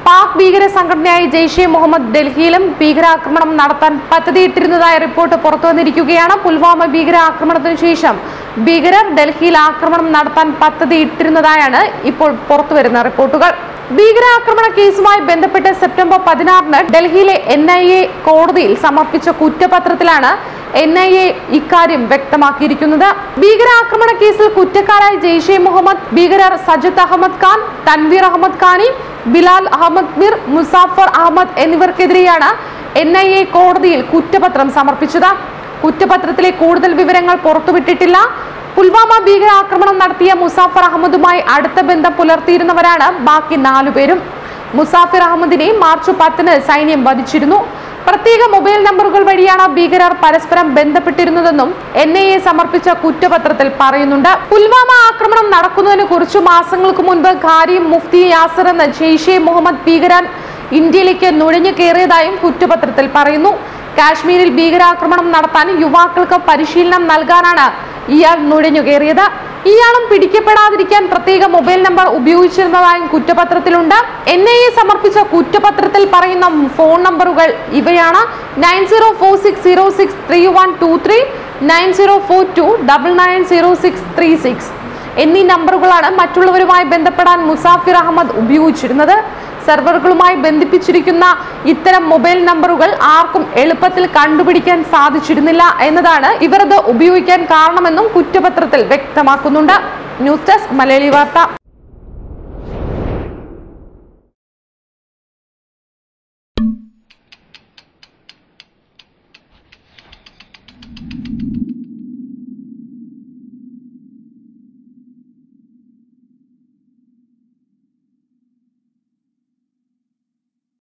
പാക് ഭീകര സംഘടനയായ ജെയ്ഷെ മുഹമ്മദ് ഡൽഹിയിലും ഭീകരാക്രമണം നടത്താൻ പദ്ധതിയിട്ടിരുന്നതായ റിപ്പോർട്ട് പുറത്തുവന്നിരിക്കുകയാണ് പുൽവാമ ഭീകരാക്രമണത്തിനു ശേഷം ഭീകരർ ഡൽഹിയിൽ ആക്രമണം നടത്താൻ പദ്ധതിയിട്ടിരുന്നതായാണ് ഇപ്പോൾ പുറത്തുവരുന്ന റിപ്പോർട്ടുകൾ ഭീകരാക്രമണ കേസുമായി ബന്ധപ്പെട്ട് സെപ്റ്റംബർ പതിനാറിന് ഡൽഹിയിലെ എൻ ഐ എ കോടതിയിൽ സമർപ്പിച്ച കുറ്റപത്രത്തിലാണ് എൻ ഐ എ ഇക്കാര്യം വ്യക്തമാക്കിയിരിക്കുന്നത് ഭീകരാക്രമണ കേസിൽ കുറ്റക്കാരായ ജെയ്ഷെ മുഹമ്മദ് ഭീകരർ സജദ് അഹമ്മദ് ഖാൻ തൻവീർ അഹമ്മദ് ഖാനി ബിലാൽ അഹമ്മദ് മീർ മുസാഫർ അഹമ്മദ് എന്നിവർക്കെതിരെയാണ് എൻ ഐ എ കോടതിയിൽ കുറ്റപത്രം സമർപ്പിച്ചത് കുറ്റപത്രത്തിലെ കൂടുതൽ വിവരങ്ങൾ പുറത്തുവിട്ടിട്ടില്ല പുൽവാമ ഭീകരാക്രമണം നടത്തിയ മുസാഫർ അഹമ്മദുമായി അടുത്ത ബന്ധം പുലർത്തിയിരുന്നവരാണ് ബാക്കി നാലുപേരും മുസാഫിർ അഹമ്മദിനെ മാർച്ച് പത്തിന് സൈന്യം വധിച്ചിരുന്നു പ്രത്യേക മൊബൈൽ നമ്പറുകൾ വഴിയാണ് ഭീകരർ പരസ്പരം ബന്ധപ്പെട്ടിരുന്നതെന്നും എൻ ഐ എ സമർപ്പിച്ച കുറ്റപത്രത്തിൽ പറയുന്നുണ്ട് പുൽവാമ ആക്രമണം നടക്കുന്നതിന് കുറച്ചു മാസങ്ങൾക്ക് മുൻപ് ഖാരിം മുഫ്തി യാസർ എന്ന ജെയ്ഷെ മുഹമ്മദ് ഭീകരൻ ഇന്ത്യയിലേക്ക് നുഴഞ്ഞു കയറിയതായും കുറ്റപത്രത്തിൽ പറയുന്നു കാശ്മീരിൽ ഭീകരാക്രമണം നടത്താൻ യുവാക്കൾക്ക് പരിശീലനം നൽകാനാണ് ഇയാൾ നുഴഞ്ഞു കയറിയത് ഇയാളും പിടിക്കപ്പെടാതിരിക്കാൻ പ്രത്യേക മൊബൈൽ നമ്പർ ഉപയോഗിച്ചിരുന്നതായും കുറ്റപത്രത്തിലുണ്ട് എൻ ഐ എ സമർപ്പിച്ച കുറ്റപത്രത്തിൽ പറയുന്ന ഫോൺ നമ്പറുകൾ ഇവയാണ് nine zero four six zero six three one two three nine zero four two double nine zero six three six എന്നീ നമ്പറുകളാണ് മറ്റുള്ളവരുമായി ബന്ധപ്പെടാൻ മുസാഫിർ അഹമ്മദ് ഉപയോഗിച്ചിരുന്നത് സെർവറുകളുമായി ബന്ധിപ്പിച്ചിരിക്കുന്ന ഇത്തരം മൊബൈൽ നമ്പറുകൾ ആർക്കും എളുപ്പത്തിൽ കണ്ടുപിടിക്കാൻ സാധിച്ചിരുന്നില്ല എന്നതാണ് ഇവർ ഇത് ഉപയോഗിക്കാൻ കാരണമെന്നും കുറ്റപത്രത്തിൽ വ്യക്തമാക്കുന്നുണ്ട് ന്യൂസ് ഡെസ്ക് മലയാളി വാർത്ത